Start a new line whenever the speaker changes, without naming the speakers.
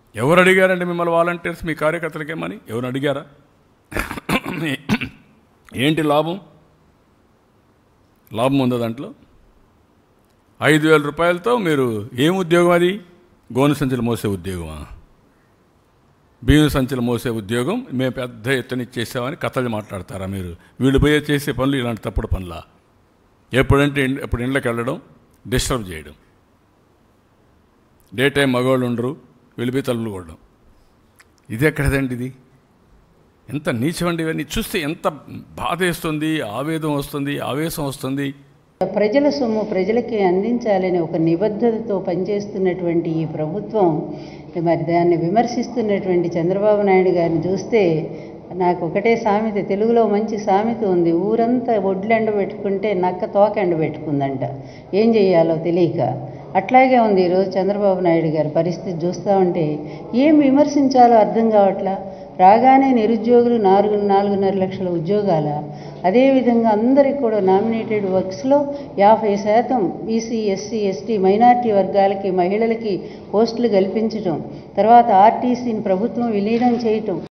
ఎవరు అడిగారండి మిమ్మల్ని వాలంటీర్స్ మీ కార్యకర్తలకేమని ఎవరు అడిగారా ఏంటి లాభం లాభం ఉందా దాంట్లో ఐదు వేల రూపాయలతో మీరు ఏం ఉద్యోగం అది గోను సంచులు మోసే ఉద్యోగమా బియ్యం సంచులు మోసే ఉద్యోగం మేము పెద్ద ఎత్తున ఇచ్చేసామని కథలు మాట్లాడతారా మీరు వీళ్ళు పోయే చేసే పనులు ఇలాంటి తప్పుడు పనులా ఎప్పుడంటే ఇన్- ఎప్పుడు ఇండ్లకి వెళ్ళడం డిస్టర్బ్ చేయడం డే టైం మగవాళ్ళు ఉండరు వెళ్ళిపోయి తలుపులు కొట్టడం ఇది ఎక్కడదండి ఇది ఎంత నీచమండి ఇవన్నీ చూస్తే ఎంత బాధ వేస్తుంది ఆవేదం వస్తుంది ఆవేశం వస్తుంది
ప్రజల సొమ్ము ప్రజలకి అందించాలని ఒక నిబద్ధతతో పనిచేస్తున్నటువంటి ఈ ప్రభుత్వం మరి దాన్ని విమర్శిస్తున్నటువంటి చంద్రబాబు నాయుడు గారిని చూస్తే నాకు ఒకటే సామెత తెలుగులో మంచి సామెత ఉంది ఊరంతా ఒడ్లు ఎండబెట్టుకుంటే నక్క తోక ఎండబెట్టుకుందంట ఏం చేయాలో తెలియక అట్లాగే ఉంది ఈరోజు చంద్రబాబు నాయుడు గారి పరిస్థితి చూస్తూ ఉంటే ఏం విమర్శించాలో అర్థం కావట్లా రాగానే నిరుద్యోగులు నాలుగు నాలుగున్నర లక్షల ఉద్యోగాల అదేవిధంగా అందరికి కూడా నామినేటెడ్ వర్క్స్లో యాభై శాతం బీసీ ఎస్సీ ఎస్టీ మైనార్టీ వర్గాలకి మహిళలకి పోస్టులు కల్పించటం తర్వాత ఆర్టీసీని ప్రభుత్వం విలీనం చేయటం